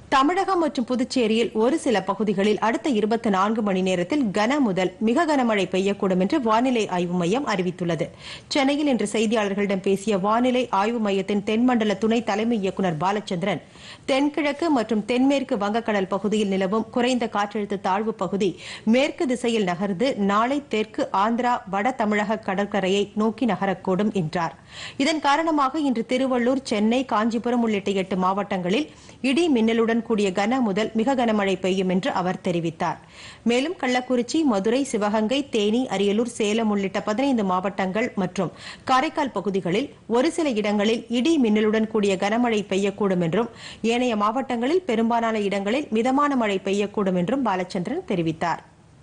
தமிழகம் மற்றும் புதுச்சேரியில் ஒரு சில பகுதிகளில் அடுத்த இருபத்தி நான்கு மணி நேரத்தில் கன முதல் மிக கனமழை பெய்யக்கூடும் என்று வானிலை ஆய்வு மையம் அறிவித்துள்ளது சென்னையில் இன்று செய்தியாளர்களிடம் பேசிய வானிலை ஆய்வு மையத்தின் தென்மண்டல துணை தலைமை இயக்குநர் பாலச்சந்திரன் தென்கிழக்கு மற்றும் தென்மேற்கு வங்கக்கடல் பகுதியில் நிலவும் குறைந்த காற்றழுத்த தாழ்வு பகுதி மேற்கு திசையில் நகர்ந்து நாளை தெற்கு ஆந்திரா வட தமிழக கடற்கரையை நோக்கி நகரக்கூடும் என்றார் இதன் காரணமாக இன்று திருவள்ளூர் சென்னை காஞ்சிபுரம் உள்ளிட்ட எட்டு மாவட்டங்களில் இடி மின்னலுடன் கூடிய கன முதல் மிக கனமழை பெய்யும் என்று அவர் தெரிவித்தார் மேலும் கள்ளக்குறிச்சி மதுரை சிவகங்கை தேனி அரியலூர் சேலம் உள்ளிட்ட பதினைந்து மாவட்டங்கள் மற்றும் காரைக்கால் பகுதிகளில் ஒரு சில இடங்களில் இடி மின்னலுடன் கூடிய கனமழை பெய்யக்கூடும் என்றும் ஏனைய மாவட்டங்களில் பெரும்பாலான இடங்களில் மிதமான மழை பெய்யக்கூடும் என்றும் பாலச்சந்திரன் தெரிவித்தார்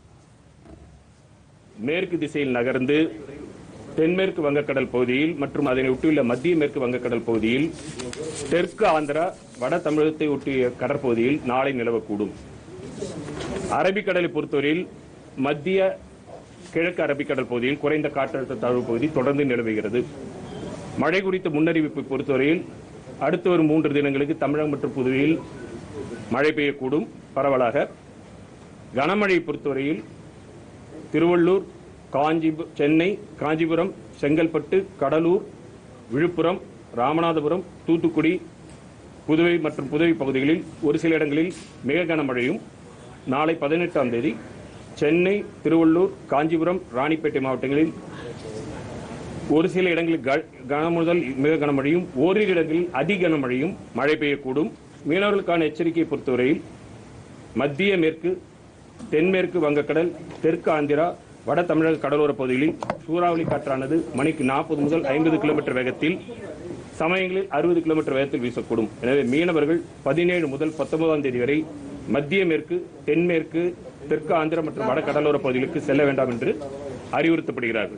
மேற்கு திசையில் நகர்ந்து தென்மேற்கு வங்கக்கடல் பகுதியில் மற்றும் அதனை ஒட்டியுள்ள மத்திய மேற்கு வங்கக்கடல் பகுதியில் தெற்கு ஆந்திரா வட தமிழகத்தை ஒட்டிய கடற்பகுதியில் நாளை நிலவக்கூடும் அரபிக்கடலை பொறுத்தவரையில் மத்திய கிழக்கு அரபிக்கடல் பகுதியில் குறைந்த காற்றழுத்த தாழ்வு பகுதி தொடர்ந்து நிலவுகிறது மழை குறித்த முன்னறிவிப்பை பொறுத்தவரையில் அடுத்து வரும் மூன்று தினங்களுக்கு தமிழகம் மற்றும் புதுவையில் மழை பெய்யக்கூடும் பரவலாக கனமழையை பொறுத்தவரையில் திருவள்ளூர் காஞ்சி சென்னை காஞ்சிபுரம் செங்கல்பட்டு கடலூர் விழுப்புரம் ராமநாதபுரம் தூத்துக்குடி புதுவை மற்றும் புதுவை பகுதிகளில் ஒரு சில இடங்களில் மிக கனமழையும் நாளை பதினெட்டாம் தேதி சென்னை திருவள்ளூர் காஞ்சிபுரம் ராணிப்பேட்டை மாவட்டங்களில் ஒரு சில இடங்களில் க- கனமுதல் மிக கனமழையும் ஓரிரு இடங்களில் அதி கனமழையும் மழை பெய்யக்கூடும் மீனவர்களுக்கான எச்சரிக்கையை பொறுத்தவரையில் மத்திய மேற்கு தென்மேற்கு வங்கக்கடல் தெற்கு ஆந்திரா வட தமிழக கடலோர பகுதிகளில் சூறாவளி காற்றானது மணிக்கு நாற்பது முதல் ஐம்பது கிலோமீட்டர் வேகத்தில் சமயங்களில் அறுபது கிலோமீட்டர் வேகத்தில் வீசக்கூடும் எனவே மீனவர்கள் பதினேழு முதல் பத்தொன்பதாம் தேதி வரை மத்திய மேற்கு தென்மேற்கு தெற்கு ஆந்திரா மற்றும் வட கடலோர பகுதிகளுக்கு செல்ல வேண்டாம் என்று அறிவுறுத்தப்படுகிறார்கள்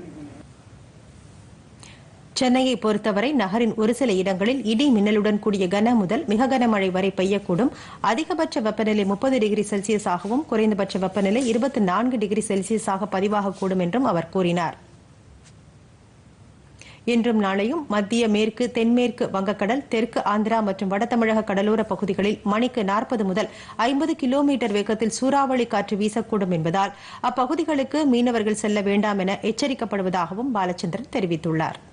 சென்னையை பொறுத்தவரை நகரின் ஒரு சில இடங்களில் இடி மின்னலுடன் கூடிய கன முதல் மிக கனமழை வரை பெய்யக்கூடும் அதிகபட்ச வெப்பநிலை முப்பது டிகிரி செல்சியஸாகவும் குறைந்தபட்ச வெப்பநிலை இருபத்தி நான்கு டிகிரி செல்சியஸாக பதிவாகக்கூடும் என்றும் அவர் கூறினார் இன்றும் நாளையும் மத்திய மேற்கு தென்மேற்கு வங்கக்கடல் தெற்கு ஆந்திரா மற்றும் வட தமிழக கடலோர பகுதிகளில் மணிக்கு நாற்பது முதல் ஐம்பது கிலோமீட்டர் வேகத்தில் சூறாவளி காற்று வீசக்கூடும் என்பதால் அப்பகுதிகளுக்கு மீனவர்கள் செல்ல வேண்டாம் என எச்சரிக்கப்படுவதாகவும் பாலச்சந்திரன் தெரிவித்துள்ளார்